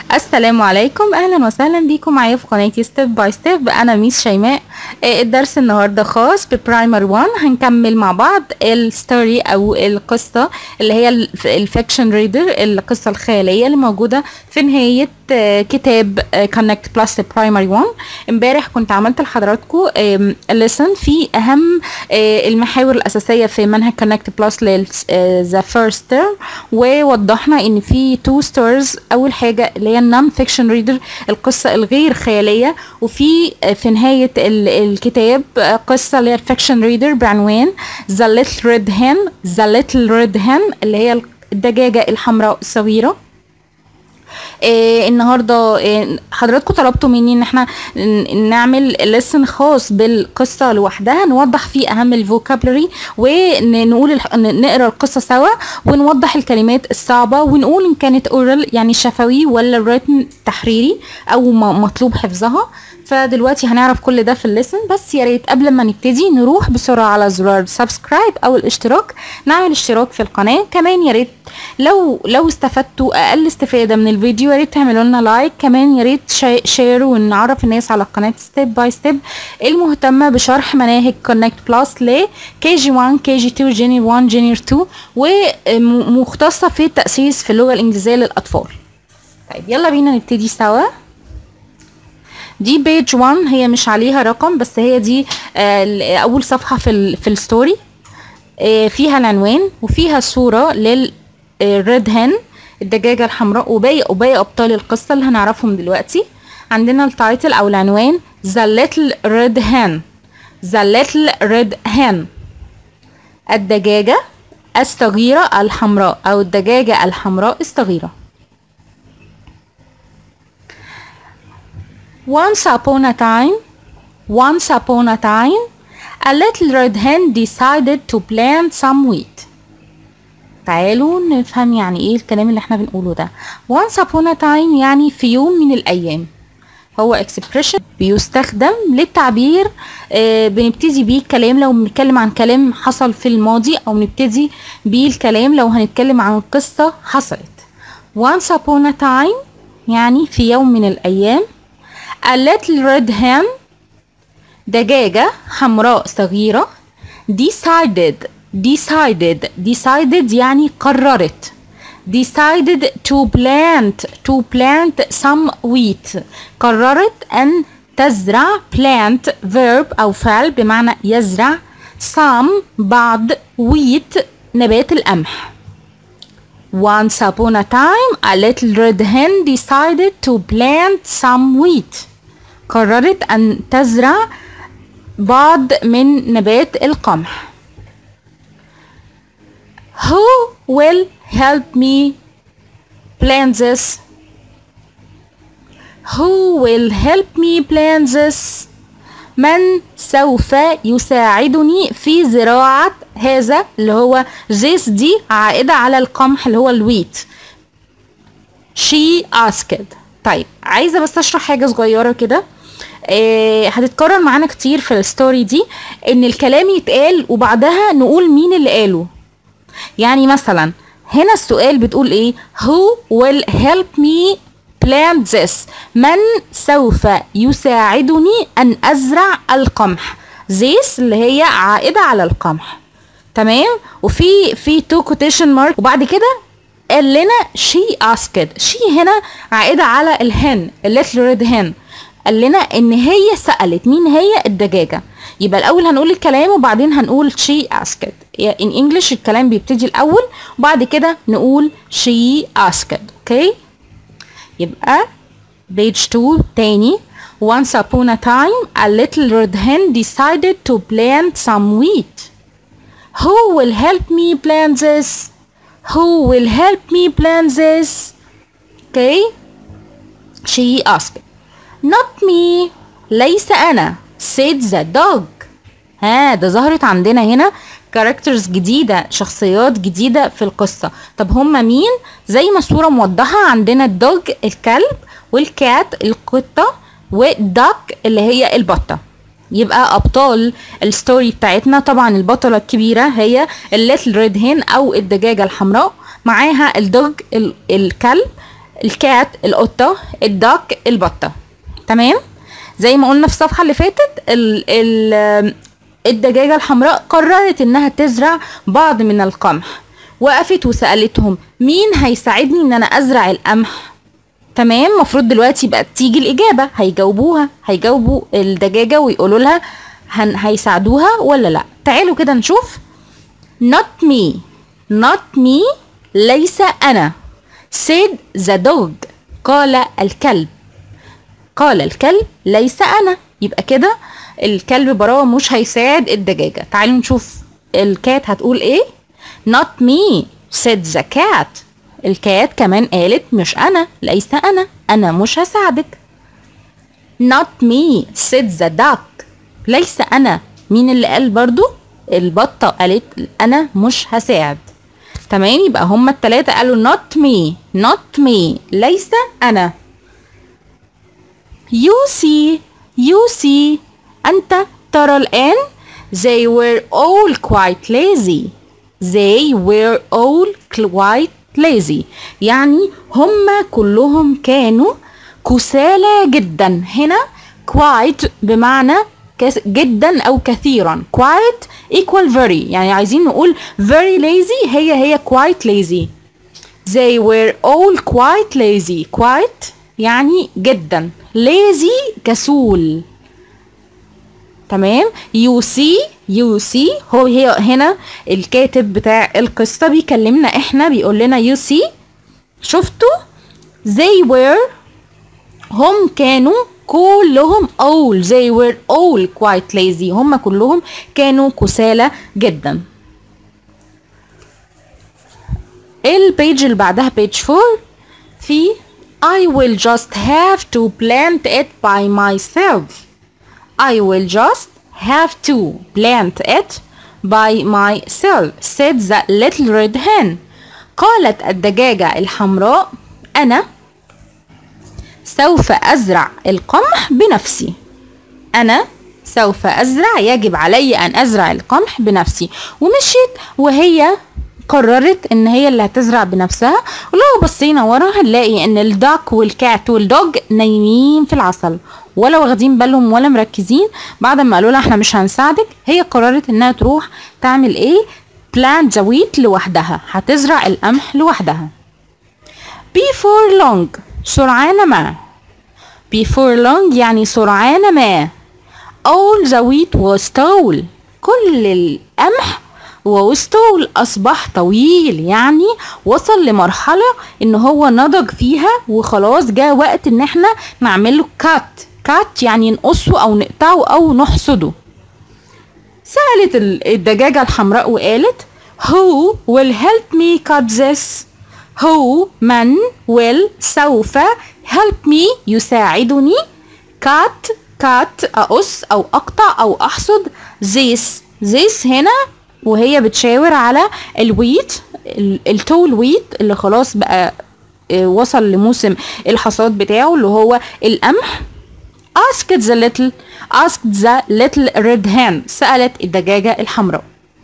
السلام عليكم اهلا وسهلا بيكم معايا في قناتي ستيب باي ستيب انا ميس شيماء آه، الدرس النهارده خاص ببرايمر 1 هنكمل مع بعض الستوري او القصه اللي هي الفيكشن ريدر القصه الخياليه اللي موجوده في نهايه آه، كتاب كونكت بلس برايمري 1 امبارح كنت عملت لحضراتكم ليسن في اهم آه، المحاور الاساسيه في منهج كونكت بلس ذا فيرست تيرم ووضحنا ان في تو ستورز اول حاجه اللي هي النون فيكشن ريدر القصه الغير خياليه وفي آه، في نهايه ال- الكتاب آه، قصه اللي هي الفيكشن ريدر بعنوان ذا ليتل ريد هين ذا ليتل ريد هين اللي هي الدجاجه الحمراء الصغيره إيه النهارده إيه حضراتكم طلبتوا مني ان احنا ن- نعمل لسن خاص بالقصه لوحدها نوضح فيه اهم الفوكابلري ونقول الح- ن- نقرا القصه سوا ونوضح الكلمات الصعبه ونقول ان كانت اورال يعني شفوي ولا ريتم تحريري او م- مطلوب حفظها فدلوقتي هنعرف كل ده في الليسن بس يا ريت قبل ما نبتدي نروح بسرعه على زرار سبسكرايب او الاشتراك نعمل اشتراك في القناه كمان يا ريت لو لو استفدتوا اقل استفاده من الفيديو يا ريت تعملوا لنا لايك كمان يا ريت شي- شير ونعرف الناس على القناه ستيب باي ستيب المهتمه بشرح مناهج كونكت بلس ل كي جي 1 كي جي 2 جينير 1 جينير 2 ومختصه في التاسيس في اللغه الانجليزيه للاطفال طيب يلا بينا نبتدي سوا دي بيج 1 هي مش عليها رقم بس هي دي آه، ال- اول صفحه في ال في الستوري آه، فيها العنوان وفيها صوره للريد هن الدجاجه الحمراء وباقي وباقي ابطال القصه اللي هنعرفهم دلوقتي عندنا التايتل او العنوان The Little Red Hen The Little Red Hen الدجاجه الصغيره الحمراء او الدجاجه الحمراء الصغيره Once upon a time, once upon a time, a little red hen decided to plant some wheat. تعالوا نفهم يعني ايه الكلام اللي احنا بنقوله ده. Once upon a time يعني في يوم من الأيام. هو expression بيستخدم للتعبير آه بنبتدي بيه الكلام لو بنتكلم عن كلام حصل في الماضي أو نبتدي بيه الكلام لو هنتكلم عن قصة حصلت. Once upon a time يعني في يوم من الأيام A little red hen دجاجة حمراء صغيرة decided decided decided يعني قررت decided to plant to plant some wheat قررت أن تزرع plant verb أو فعل بمعنى يزرع some بعض wheat نبات القمح Once upon a time, a little red hen decided to plant some wheat. قررت أن تزرع بعض من نبات القمح. Who will help me plant this? Who will help me plant this? من سوف يساعدني في زراعة هذا اللي هو this دي عائدة على القمح اللي هو الويت she asked طيب عايزة بس اشرح حاجة صغيرة كده آه هتتكرر معانا كتير في الستوري دي ان الكلام يتقال وبعدها نقول مين اللي قاله يعني مثلا هنا السؤال بتقول ايه who will help me plant this من سوف يساعدني ان ازرع القمح this اللي هي عائدة على القمح تمام وفي في تو كوتيشن مارك وبعد كده قال لنا she asked she هنا عائدة على الهن الليتل ريد هن قال لنا ان هي سألت مين هي الدجاجة يبقى الاول هنقول الكلام وبعدين هنقول she asked in English الكلام بيبتدي الاول وبعد كده نقول she asked اوكي يبقى page 2 تاني Once upon a time, a little red hen decided to plant some wheat. Who will help me plant this? Who will help me plant this? Okay. She asked. Not me. ليس أنا. said the dog. ها ده ظهرت عندنا هنا كاركترز جديدة شخصيات جديدة في القصة طب هما مين زي ما الصورة موضحة عندنا الدوج الكلب والكات القطة والدك اللي هي البطة يبقى ابطال الستوري بتاعتنا طبعا البطلة الكبيرة هي الليتل ريد هين او الدجاجة الحمراء معاها الدوج ال- الكلب الكات القطة الدك البطة تمام زي ما قلنا في الصفحة اللي فاتت ال ال الدجاجة الحمراء قررت انها تزرع بعض من القمح وقفت وسألتهم مين هيساعدني ان انا ازرع القمح تمام المفروض دلوقتي بقى تيجي الإجابة هيجاوبوها هيجاوبوا الدجاجة ويقولوا لها هن هيساعدوها ولا لا تعالوا كده نشوف not me not me ليس أنا said the dog قال الكلب قال الكلب ليس أنا يبقى كده الكلب براوة مش هيساعد الدجاجة تعالوا نشوف الكات هتقول ايه not me said the cat الكات كمان قالت مش أنا ليس أنا أنا مش هساعدك not me said the duck ليس أنا مين اللي قال برضو البطة قالت أنا مش هساعد تمام يبقى هما التلاتة قالوا not me not me ليس أنا you see you see أنت ترى الآن they were all quite lazy they were all quite lazy يعني هما كلهم كانوا كسالى جدا هنا quite بمعنى جدا او كثيرا quite equal very يعني عايزين نقول very lazy هي هي quite lazy they were all quite lazy quite يعني جدا lazy كسول تمام you see you see هو هي هنا الكاتب بتاع القصة بيكلمنا احنا بيقول لنا you see شفتوا they were هم كانوا كلهم all they were all quite lazy هم كلهم كانوا كسالى جدا البيج اللي بعدها page 4 في I will just have to plant it by myself I will just have to plant it by myself said the little red hen قالت الدجاجة الحمراء أنا سوف أزرع القمح بنفسي أنا سوف أزرع يجب علي أن أزرع القمح بنفسي ومشيت وهي قررت ان هي اللي هتزرع بنفسها ولو بصينا ورا هنلاقي ان الداك والكات والدوج نايمين في العسل ولا واخدين بالهم ولا مركزين بعد ما قالوا لها احنا مش هنساعدك هي قررت انها تروح تعمل ايه بلانت ذا ويت لوحدها هتزرع القمح لوحدها before long سرعان ما before long يعني سرعان ما all the wheat was tall كل القمح ووسطه أصبح طويل يعني وصل لمرحلة إن هو نضج فيها وخلاص جاء وقت إن احنا نعمله كات كات يعني نقصه أو نقطعه أو نحصده سألت الدجاجة الحمراء وقالت Who will help me cut this? Who من will سوف help me يساعدني cut cut أقص أو أقطع أو أحصد this this هنا وهي بتشاور على الويت التول ويت اللي خلاص بقى وصل لموسم الحصاد بتاعه اللي هو القمح asked the little asked the little red hen سألت الدجاجة الحمراء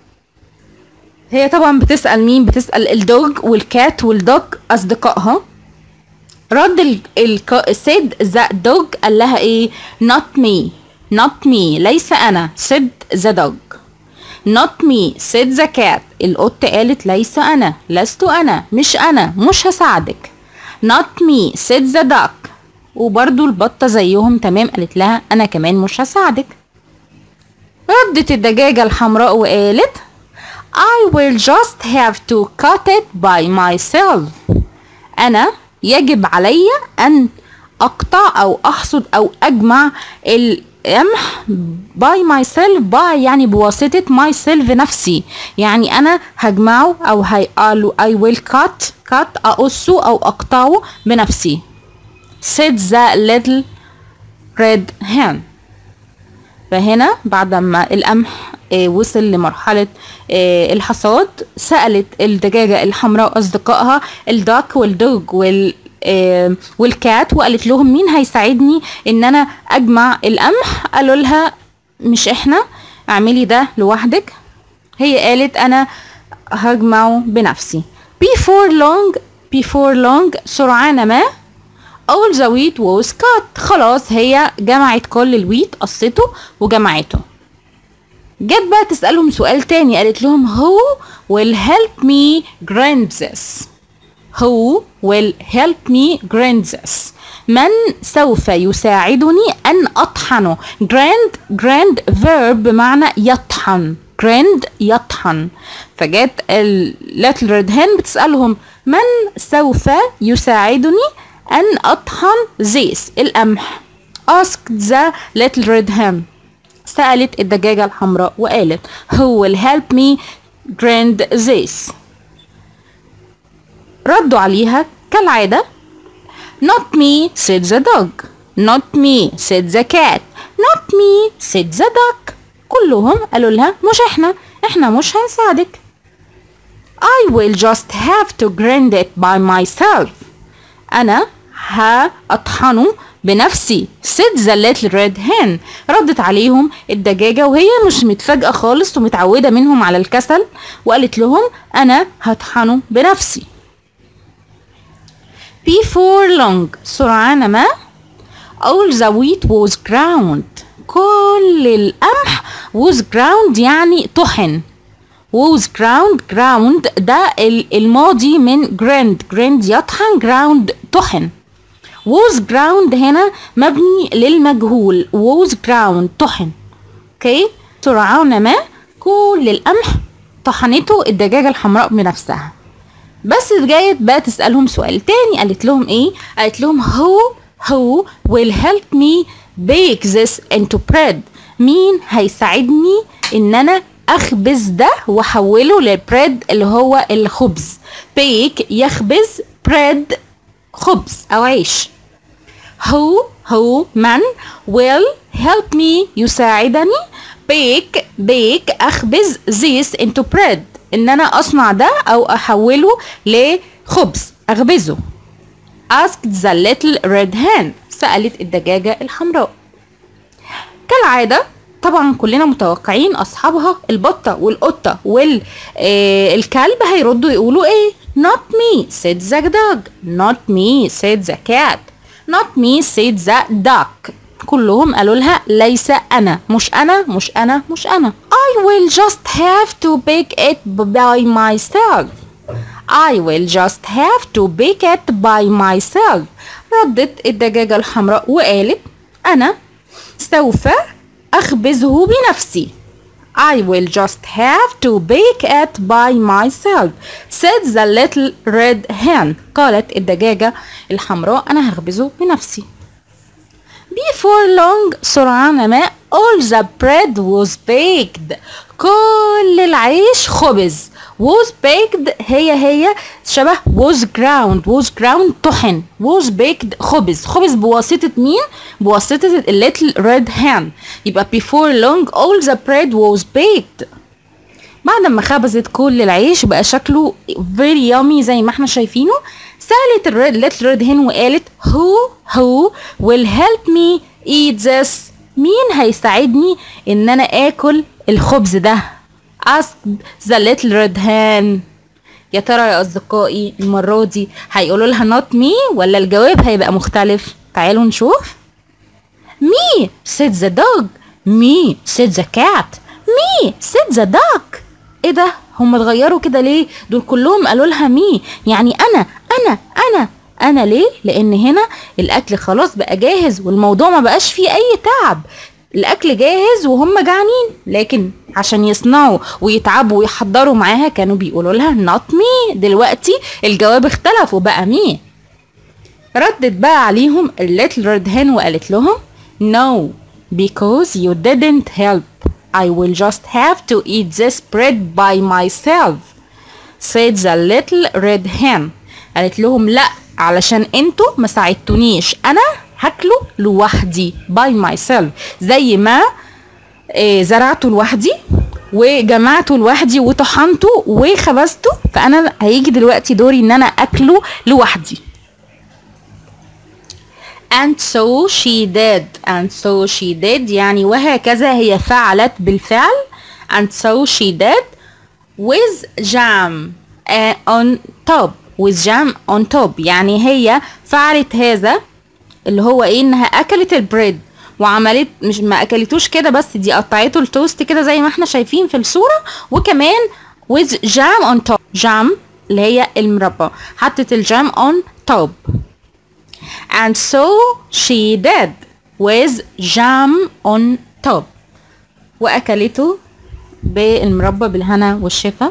هي طبعا بتسأل مين بتسأل الدوج والكات والدوج أصدقائها رد ال ال said the dog قال لها ايه not me not me ليس أنا said the dog not me said the cat القط قالت ليس أنا لست أنا مش أنا مش هساعدك not me said the duck وبرضو البطة زيهم تمام قالت لها أنا كمان مش هساعدك ردت الدجاجة الحمراء وقالت I will just have to cut it by myself أنا يجب علي أن أقطع أو أحصد أو أجمع القمح by myself by يعني بواسطة myself نفسي يعني أنا هجمعه أو هي قالوا I will cut cut أقصه أو أقطعه بنفسي said the little red hen فهنا بعد ما القمح آه وصل لمرحلة آه الحصاد سألت الدجاجة الحمراء أصدقائها الداك والدوج وال آه والكات وقالت لهم مين هيساعدني ان انا اجمع القمح قالوا لها مش احنا اعملي ده لوحدك هي قالت انا هجمعه بنفسي before long before long سرعان ما all the wheat was cut خلاص هي جمعت كل الويت قصته وجمعته جت بقى تسألهم سؤال تاني قالت لهم who will help me grind this who will help me grind this من سوف يساعدني أن أطحنه grind grind verb بمعنى يطحن grind يطحن فجت ال little red hen بتسألهم من سوف يساعدني أن أطحن this القمح asked the little red hen سألت الدجاجة الحمراء وقالت who will help me grind this ردوا عليها كالعادة not me said the dog not me said the cat not me said the duck كلهم قالوا لها مش احنا احنا مش هنساعدك I will just have to grind it by myself أنا هأطحنه بنفسي said the little red hen ردت عليهم الدجاجة وهي مش متفاجئة خالص ومتعودة منهم على الكسل وقالت لهم أنا هطحنه بنفسي before long سرعان ما all the wheat was ground كل القمح was ground يعني طحن was ground ground ده الماضي من grind grind يطحن ground طحن was ground هنا مبني للمجهول was ground طحن اوكي سرعان ما كل القمح طحنته الدجاجة الحمراء بنفسها بس جاية بقى تسألهم سؤال تاني قالت لهم ايه قالت لهم who who will help me bake this into bread مين هيساعدني ان انا اخبز ده واحوله للبريد اللي هو الخبز bake يخبز bread خبز او عيش who who من will help me يساعدني bake bake اخبز this into bread ان انا اصنع ده او احوله لخبز اخبزه asked the little red hen سألت الدجاجة الحمراء كالعادة طبعا كلنا متوقعين اصحابها البطة والقطة والكلب هيردوا يقولوا ايه not me said the dog not me said the cat not me said the duck كلهم قالوا لها ليس انا مش انا مش انا مش انا I will just have to bake it by myself I will just have to bake it by myself ردت الدجاجة الحمراء وقالت أنا سوف أخبزه بنفسي I will just have to bake it by myself said the little red hen قالت الدجاجة الحمراء أنا هخبزه بنفسي Before long سرعان ما all the bread was baked كل العيش خبز was baked هي هي شبه was ground was ground طحن was baked خبز خبز بواسطة مين؟ بواسطة little red hen يبقى before long all the bread was baked بعد ما خبزت كل العيش بقى شكله very yummy زي ما احنا شايفينه سألت الريد little red hen وقالت who who will help me eat this مين هيساعدني ان انا اكل الخبز ده asked the little red hen يا ترى يا اصدقائي المرة دي هيقولوا لها not me ولا الجواب هيبقى مختلف تعالوا نشوف me said the dog me said the cat me said the duck ايه ده هم اتغيروا كده ليه دول كلهم قالوا لها مي يعني انا انا انا انا ليه لان هنا الاكل خلاص بقى جاهز والموضوع ما بقاش فيه اي تعب الاكل جاهز وهم جعانين لكن عشان يصنعوا ويتعبوا ويحضروا معاها كانوا بيقولوا لها not me دلوقتي الجواب اختلف وبقى مي ردت بقى عليهم الليتل ريد هين وقالت لهم no because you didn't help I will just have to eat this bread by myself said the little red hen قالت لهم لا علشان انتوا ما ساعدتونيش انا هاكله لوحدي by myself زي ما إيه زرعته لوحدي وجمعته لوحدي وطحنته وخبزته فانا هيجي دلوقتي دوري ان انا اكله لوحدي and so she did and so she did يعني وهكذا هي فعلت بالفعل and so she did with jam uh, on top with jam on top يعني هي فعلت هذا اللي هو ايه انها اكلت البريد وعملت مش ما اكلتوش كده بس دي قطعته التوست كده زي ما احنا شايفين في الصورة وكمان with jam on top جام اللي هي المربى حطت الجام on top and so she did with jam on top واكلته بالمربى بالهنا والشفا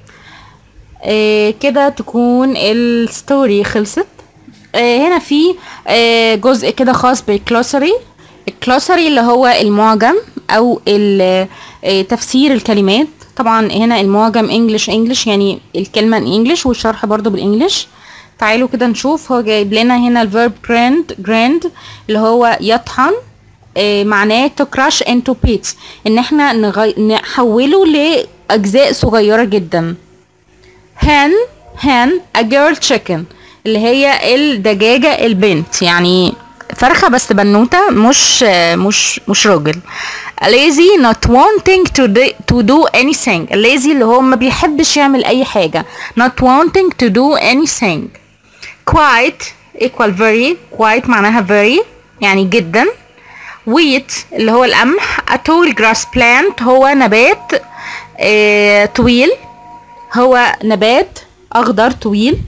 آه كده تكون الستوري خلصت آه هنا في آه جزء كده خاص بالكلوسري الكلوسري اللي هو المعجم او ال- آه تفسير الكلمات طبعا هنا المعجم انجلش انجلش يعني الكلمة انجلش والشرح برضو بالانجلش تعالوا كده نشوف هو جايب لنا هنا الفيرب جراند جراند اللي هو يطحن آه، معناه to crush into bits ان احنا نغي... نحوله لاجزاء صغيره جدا hen hen a girl chicken اللي هي الدجاجه البنت يعني فرخه بس بنوته مش آه، مش مش راجل lazy not wanting to do, to do anything lazy اللي هو ما بيحبش يعمل اي حاجه not wanting to do anything quite equal very quite معناها very يعني جدا wheat اللي هو القمح a tall grass plant هو نبات آه طويل هو نبات اخضر طويل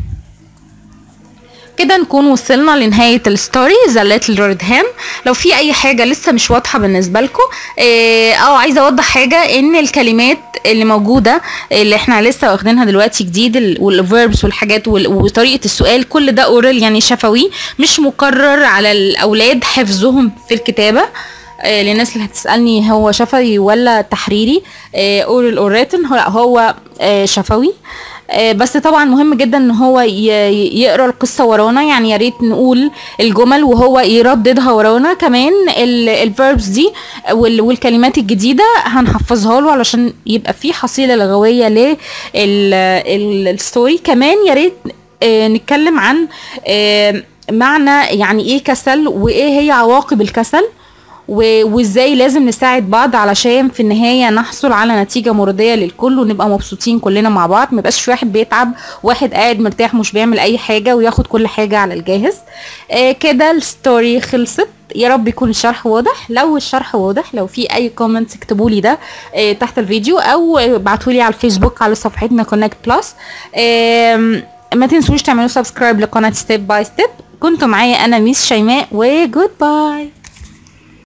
كده نكون وصلنا لنهاية الستوري ذا ليتل ريد هام لو في اي حاجة لسه مش واضحة بالنسبة لكم اه آه، عايزة اوضح حاجة ان الكلمات اللي موجودة اللي احنا لسه واخدينها دلوقتي جديد والفيربس والحاجات وال- وطريقة السؤال كل ده اورال يعني شفوي مش مقرر على الاولاد حفظهم في الكتابة آه، للناس اللي هتسألني هو شفوي ولا تحريري اورال اور written هو لا هو آه، شفوي آه، بس طبعا مهم جدا ان هو ي- ي- يقرا القصه ورانا يعني يا ريت نقول الجمل وهو يرددها ورانا كمان الفيربس دي وال- والكلمات الجديده هنحفظها له علشان يبقى في حصيله لغويه للستوري كمان يا ريت آه، نتكلم عن آه، معنى يعني ايه كسل وايه هي عواقب الكسل و- وازاي لازم نساعد بعض علشان في النهايه نحصل على نتيجه مرضيه للكل ونبقى مبسوطين كلنا مع بعض ما يبقاش في واحد بيتعب واحد قاعد مرتاح مش بيعمل اي حاجه وياخد كل حاجه على الجاهز آه كده الستوري خلصت يا رب يكون الشرح واضح لو الشرح واضح لو في اي كومنتس اكتبوا لي ده آه تحت الفيديو او ابعتوا لي على الفيسبوك على صفحتنا كونكت بلس ما تنسوش تعملوا سبسكرايب لقناه ستيب باي ستيب كنتوا معايا انا ميس شيماء وجود باي